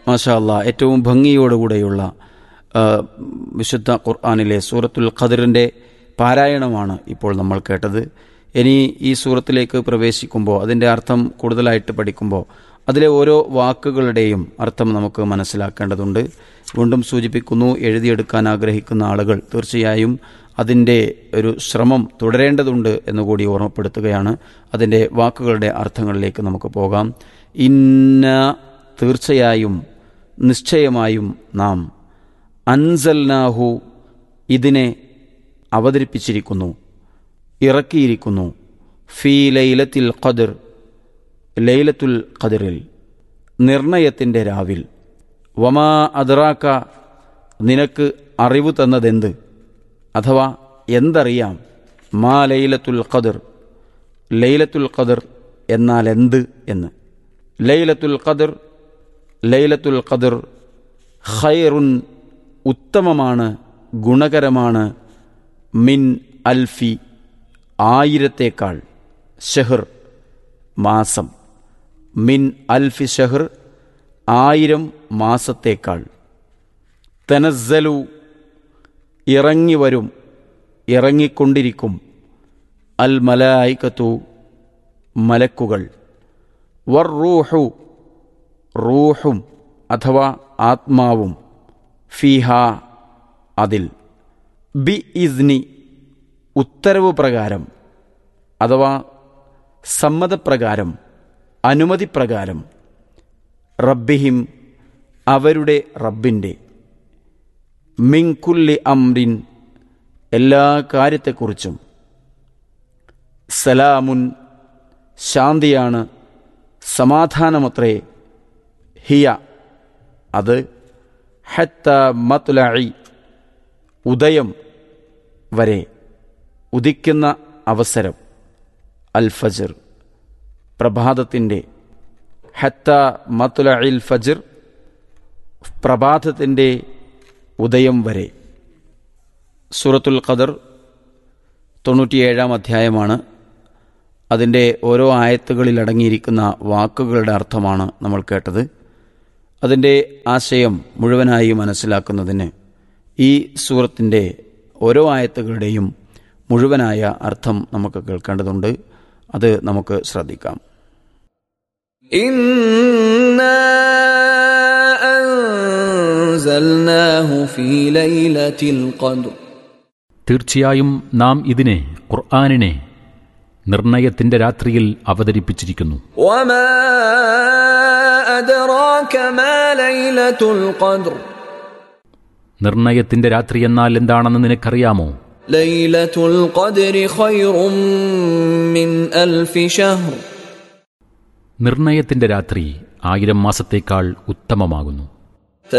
മാഷാ അല്ലാ ഏറ്റവും ഭംഗിയോടുകൂടെയുള്ള ആ, വിശുദ്ധ ഖുർആാനിലെ സൂറത്തുൽ ഖദറിൻ്റെ പാരായണമാണ് ഇപ്പോൾ നമ്മൾ കേട്ടത് ഇനി ഈ സൂറത്തിലേക്ക് പ്രവേശിക്കുമ്പോൾ അതിൻ്റെ അർത്ഥം കൂടുതലായിട്ട് പഠിക്കുമ്പോൾ അതിലെ ഓരോ വാക്കുകളുടെയും അർത്ഥം നമുക്ക് മനസ്സിലാക്കേണ്ടതുണ്ട് വീണ്ടും സൂചിപ്പിക്കുന്നു എഴുതിയെടുക്കാൻ ആഗ്രഹിക്കുന്ന ആളുകൾ തീർച്ചയായും അതിൻ്റെ ഒരു ശ്രമം തുടരേണ്ടതുണ്ട് എന്നുകൂടി ഓർമ്മപ്പെടുത്തുകയാണ് അതിൻ്റെ വാക്കുകളുടെ അർത്ഥങ്ങളിലേക്ക് നമുക്ക് പോകാം ഇന്ന തീർച്ചയായും നിശ്ചയമായും നാം അൻസൽനാഹു ഇതിനെ അവതരിപ്പിച്ചിരിക്കുന്നു ഇറക്കിയിരിക്കുന്നു ഫീ ലൈലത്തിൽ ഖദർ ലൈലത്തുൽ ഖദറിൽ നിർണയത്തിൻ്റെ രാവിൽ വമാ അദറാക്ക നിനക്ക് അറിവ് തന്നതെന്ത് അഥവാ എന്തറിയാം മാ ലൈലത്തുൽ ഖദർ ലൈലത്തുൽ ഖദർ എന്നാൽ എന്ത് എന്ന് ലൈലത്തുൽ ഖദർ ലൈലത്തുൽ ഖദർ ഖൈറുൻ ഉത്തമമാണ് ഗുണകരമാണ് മിൻ അൽഫി ആയിരത്തേക്കാൾ ഷെഹർ മാസം മിൻ അൽഫി ഷെഹർ ആയിരം മാസത്തേക്കാൾ തനസ്സലു ഇറങ്ങി വരും ഇറങ്ങിക്കൊണ്ടിരിക്കും അൽ മലായിക്കത്തു മലക്കുകൾ വർ റൂഹു റൂഹും അഥവാ ആത്മാവും ഫിഹ അതിൽ ബി ഇസ്നി ഉത്തരവ് പ്രകാരം അഥവാ സമ്മതപ്രകാരം അനുമതിപ്രകാരം റബ്ബിഹിം അവരുടെ റബ്ബിൻ്റെ മിങ്കുല്ലി അംറിൻ എല്ലാ കാര്യത്തെക്കുറിച്ചും സലാമുൻ ശാന്തിയാണ് സമാധാനമത്രേ ഹിയ അത് ഹത്ത മത്ലഇ ഉദയം വരെ ഉദിക്കുന്ന അവസരം അൽ ഫജർ പ്രഭാതത്തിൻ്റെ ഹത്ത മത്ലഇൽ ഫജർ പ്രഭാതത്തിൻ്റെ ഉദയം വരെ സൂറത്തുൽ ഖദർ തൊണ്ണൂറ്റിയേഴാം അധ്യായമാണ് അതിൻ്റെ ഓരോ ആയത്തുകളിൽ അടങ്ങിയിരിക്കുന്ന വാക്കുകളുടെ അർത്ഥമാണ് നമ്മൾ കേട്ടത് അതിൻ്റെ ആശയം മുഴുവനായി മനസ്സിലാക്കുന്നതിന് ഈ സൂറത്തിൻ്റെ ഓരോ ആയത്തുകളുടെയും മുഴുവനായ അർത്ഥം നമുക്ക് കേൾക്കേണ്ടതുണ്ട് അത് നമുക്ക് ശ്രദ്ധിക്കാം إنا أنزلناه في ليلة القدر തീർച്ചയായും നാം ഇതിനെ ഖുർആാനിനെ നിർണയത്തിന്റെ രാത്രിയിൽ അവതരിപ്പിച്ചിരിക്കുന്നു وما أدراك ما ليلة القدر നിർണയത്തിന്റെ രാത്രി എന്നാൽ എന്താണെന്ന് നിനക്കറിയാമോ ليلة القدر خير من ألف شهر നിർണയത്തിന്റെ രാത്രി ആയിരം മാസത്തേക്കാൾ ഉത്തമമാകുന്നു